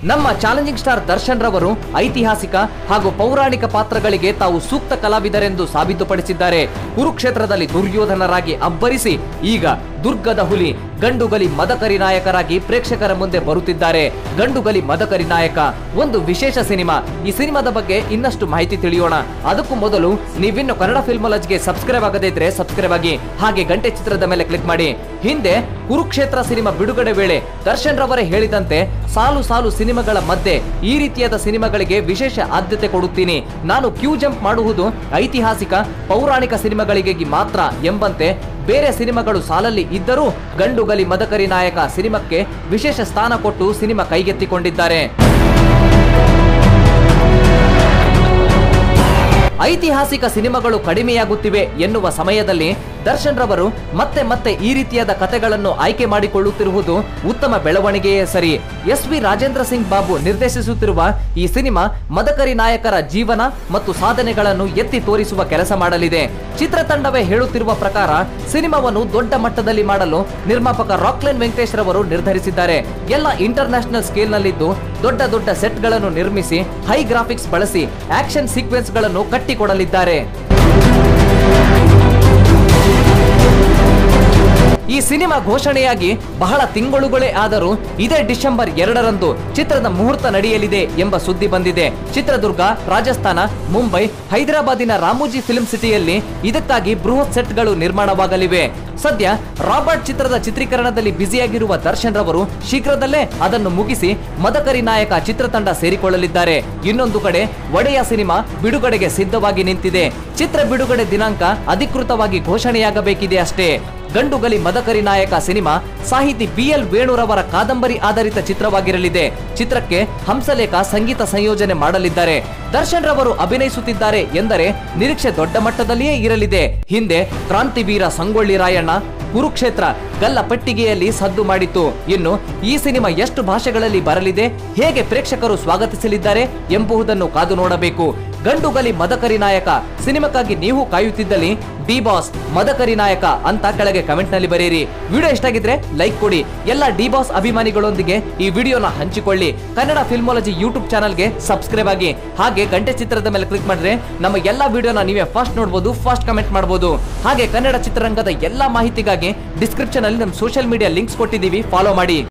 ನಮ್ಮ challenging star Darshan ರವರು ಐತಿಹಾಸಿಕ ಹಾಗೂ ಪೌರಾಣಿಕ ಪಾತ್ರಗಳಿಗೆ ತಾವು ಸೂಕ್ತ ಕಲಾವಿದರೆಂದು ಸಾಬೀತುಪಡಿಸಿದ್ದಾರೆ ಕುರುಕ್ಷೇತ್ರದಲ್ಲಿ ದುರ್ಯೋಧನರಾಗಿ ಅಬ್ಬರಿಸಿ ಈಗ ದುರ್ಗದ ಹುಲಿ ಗಂಡುಗಲಿ ಮದಕರಿ ನಾಯಕರಾಗಿ ಪ್ರೇಕ್ಷಕರ ಮುಂದೆ ಬರುತ್ತಿದ್ದಾರೆ ಗಂಡುಗಲಿ ಮದಕರಿ ನಾಯಕ ಒಂದು ವಿಶೇಷ ಸಿನಿಮಾ ಈ ಸಿನಿಮಾದ ಬಗ್ಗೆ ಇನ್ನಷ್ಟು ಮಾಹಿತಿ ತಿಳಿಯೋಣ ಅದಕ್ಕೂ ಮೊದಲು ನೀವಿನ್ನು ಕನ್ನಡ ಫಿಲ್ಮಾಲಜ್ಗೆ ಸಬ್ಸ್ಕ್ರೈಬ್ ಆಗದೇ ಇದ್ರೆ ಸಬ್ಸ್ಕ್ರೈಬ್ ಆಗಿ ಹಾಗೆ ಗಂಟೆ ಚಿತ್ರದ ಮೇಲೆ ಕ್ಲಿಕ್ ಮಾಡಿ ಹಿಂದೆ ಕುರುಕ್ಷೇತ್ರ ಸಿನಿಮಾ ಬಿಡುಗಡೆ ವೇಳೆ ದರ್ಶನ್ ರವರೇ ಹೇಳಿದಂತೆ ಸಾಲು ಸಾಲು ಸಿನಿಮಾಗಳ ಮಧ್ಯೆ ಈ ರೀತಿಯಾದ ಸಿನಿಮಾಗಳಿಗೆ ವಿಶೇಷ ಆದ್ಯತೆ ಕೊಡುತ್ತೀನಿ ನಾನು ಕ್ಯೂ ಜಂಪ್ ಮಾಡುವುದು ಐತಿಹಾಸಿಕ ಪೌರಾಣಿಕ ಸಿನಿಮಾಗಳಿಗೆ ಮಾತ್ರ ಎಂಬಂತೆ ಬೇರೆ ಸಿನಿಮಾಗಳು ಸಾಲಲ್ಲಿ ಇದ್ದರೂ ಗಂಡುಗಲಿ ಮದಕರಿ ನಾಯಕ ಸಿನಿಮಾಕ್ಕೆ ವಿಶೇಷ ಸ್ಥಾನ ಕೊಟ್ಟು ಸಿನಿಮಾ ಕೈಗೆತ್ತಿಕೊಂಡಿದ್ದಾರೆ ಐತಿಹಾಸಿಕ ಸಿನಿಮಾಗಳು ಕಡಿಮೆಯಾಗುತ್ತಿವೆ ಎನ್ನುವ ಸಮಯದಲ್ಲಿ ದರ್ಶನ್ ರವರು ಮತ್ತೆ ಮತ್ತೆ ಈ ರೀತಿಯಾದ ಕಥೆಗಳನ್ನು ಆಯ್ಕೆ ಮಾಡಿಕೊಳ್ಳುತ್ತಿರುವುದು ಉತ್ತಮ ಬೆಳವಣಿಗೆಯೇ ಸರಿ ಎಸ್ ವಿ ರಾಜೇಂದ್ರ ಸಿಂಗ್ ಬಾಬು ನಿರ್ದೇಶಿಸುತ್ತಿರುವ ಈ ಸಿನಿಮಾ ಮದಕರಿ ನಾಯಕರ ಜೀವನ ಮತ್ತು ಸಾಧನೆಗಳನ್ನು ಎತ್ತಿ ತೋರಿಸುವ ಕೆಲಸ ಮಾಡಲಿದೆ ಚಿತ್ರತಂಡವೇ ಹೇಳುತ್ತಿರುವ ಪ್ರಕಾರ ಸಿನಿಮಾವನ್ನು ದೊಡ್ಡ ಮಟ್ಟದಲ್ಲಿ ಮಾಡಲು ನಿರ್ಮಾಪಕ ರಾಕ್ಲೈನ್ ವೆಂಕಟೇಶ್ ರವರು ನಿರ್ಧರಿಸಿದ್ದಾರೆ ಎಲ್ಲ ಇಂಟರ್ನ್ಯಾಷನಲ್ ಸ್ಕೇಲ್ನಲ್ಲಿದ್ದು ದೊಡ್ಡ ದೊಡ್ಡ ಸೆಟ್ಗಳನ್ನು ನಿರ್ಮಿಸಿ ಹೈ ಗ್ರಾಫಿಕ್ಸ್ ಬಳಸಿ ಆಕ್ಷನ್ ಸೀಕ್ವೆನ್ಸ್ಗಳನ್ನು ಕಟ್ಟಿಕೊಡಲಿದ್ದಾರೆ ಈ ಸಿನಿಮಾ ಘೋಷಣೆಯಾಗಿ ಬಹಳ ತಿಂಗಳುಗಳೇ ಆದರೂ ಇದೇ ಡಿಸೆಂಬರ್ ಎರಡರಂದು ಚಿತ್ರದ ಮುಹೂರ್ತ ನಡೆಯಲಿದೆ ಎಂಬ ಸುದ್ದಿ ಬಂದಿದೆ ಚಿತ್ರದುರ್ಗ ರಾಜಸ್ಥಾನ ಮುಂಬೈ ಹೈದರಾಬಾದಿನ ರಾಮೋಜಿ ಫಿಲ್ಮ್ ಸಿಟಿಯಲ್ಲಿ ಇದಕ್ಕಾಗಿ ಬೃಹತ್ ಸೆಟ್ಗಳು ನಿರ್ಮಾಣವಾಗಲಿವೆ ಸದ್ಯ ರಾಬರ್ಟ್ ಚಿತ್ರದ ಚಿತ್ರೀಕರಣದಲ್ಲಿ ಬ್ಯುಸಿಯಾಗಿರುವ ದರ್ಶನ್ ರವರು ಶೀಘ್ರದಲ್ಲೇ ಅದನ್ನು ಮುಗಿಸಿ ಮದಕರಿ ನಾಯಕ ಚಿತ್ರತಂಡ ಸೇರಿಕೊಳ್ಳಲಿದ್ದಾರೆ ಇನ್ನೊಂದು ಕಡೆ ಒಡೆಯ ಸಿನಿಮಾ ಬಿಡುಗಡೆಗೆ ಸಿದ್ಧವಾಗಿ ನಿಂತಿದೆ ಚಿತ್ರ ಬಿಡುಗಡೆ ದಿನಾಂಕ ಅಧಿಕೃತವಾಗಿ ಘೋಷಣೆಯಾಗಬೇಕಿದೆ ಅಷ್ಟೇ ಗಂಡುಗಲಿ ಮದಕರಿ ನಾಯಕ ಸಿನಿಮಾ ಸಾಹಿತಿ ಬಿ ಎಲ್ ವೇಣುರವರ ಕಾದಂಬರಿ ಆಧಾರಿತ ಚಿತ್ರವಾಗಿರಲಿದೆ ಚಿತ್ರಕ್ಕೆ ಹಂಸಲೇಖ ಸಂಗೀತ ಸಂಯೋಜನೆ ಮಾಡಲಿದ್ದಾರೆ ದರ್ಶನ್ ರವರು ಅಭಿನಯಿಸುತ್ತಿದ್ದಾರೆ ಎಂದರೆ ನಿರೀಕ್ಷೆ ದೊಡ್ಡ ಮಟ್ಟದಲ್ಲಿಯೇ ಇರಲಿದೆ ಹಿಂದೆ ಕ್ರಾಂತಿವೀರ ಸಂಗೊಳ್ಳಿ ರಾಯಣ್ಣ ಕುರುಕ್ಷೇತ್ರ ಗಲ್ಲ ಪಟ್ಟಿಗೆಯಲ್ಲಿ ಸದ್ದು ಮಾಡಿತ್ತು ಇನ್ನು ಈ ಸಿನಿಮಾ ಎಷ್ಟು ಭಾಷೆಗಳಲ್ಲಿ ಬರಲಿದೆ ಹೇಗೆ ಪ್ರೇಕ್ಷಕರು ಸ್ವಾಗತಿಸಲಿದ್ದಾರೆ ಎಂಬುದನ್ನು ಕಾದು ನೋಡಬೇಕು ಗಂಡುಗಲಿ ಮದಕರಿ ನಾಯಕ ಸಿನಿಮಾಕ್ಕಾಗಿ ನೀವು ಕಾಯುತ್ತಿದ್ದಲ್ಲಿ ಡಿ ಬಾಸ್ ಮದಕರಿ ನಾಯಕ ಅಂತ ಕೆಳಗೆ ಕಮೆಂಟ್ ನಲ್ಲಿ ಬರೆಯಿರಿ ವಿಡಿಯೋ ಇಷ್ಟ ಆಗಿದ್ರೆ ಲೈಕ್ ಕೊಡಿ ಎಲ್ಲ ಡಿ ಬಾಸ್ ಅಭಿಮಾನಿಗಳೊಂದಿಗೆ ಈ ವಿಡಿಯೋನ ಹಂಚಿಕೊಳ್ಳಿ ಕನ್ನಡ ಫಿಲ್ಮಾಲಜಿ ಯೂಟ್ಯೂಬ್ ಚಾನಲ್ಗೆ ಸಬ್ಸ್ಕ್ರೈಬ್ ಆಗಿ ಹಾಗೆ ಗಂಟೆ ಚಿತ್ರದ ಮೇಲೆ ಕ್ಲಿಕ್ ಮಾಡಿದ್ರೆ ನಮ್ಮ ಎಲ್ಲಾ ವಿಡಿಯೋನ ನೀವೇ ಫಸ್ಟ್ ನೋಡಬಹುದು ಫಸ್ಟ್ ಕಮೆಂಟ್ ಮಾಡಬಹುದು ಹಾಗೆ ಕನ್ನಡ ಚಿತ್ರರಂಗದ ಎಲ್ಲಾ ಮಾಹಿತಿಗಾಗಿ ಡಿಸ್ಕ್ರಿಪ್ಷನ್ ಅಲ್ಲಿ ನಮ್ಮ ಸೋಷಿಯಲ್ ಮೀಡಿಯಾ ಲಿಂಕ್ಸ್ ಕೊಟ್ಟಿದ್ದೀವಿ ಫಾಲೋ ಮಾಡಿ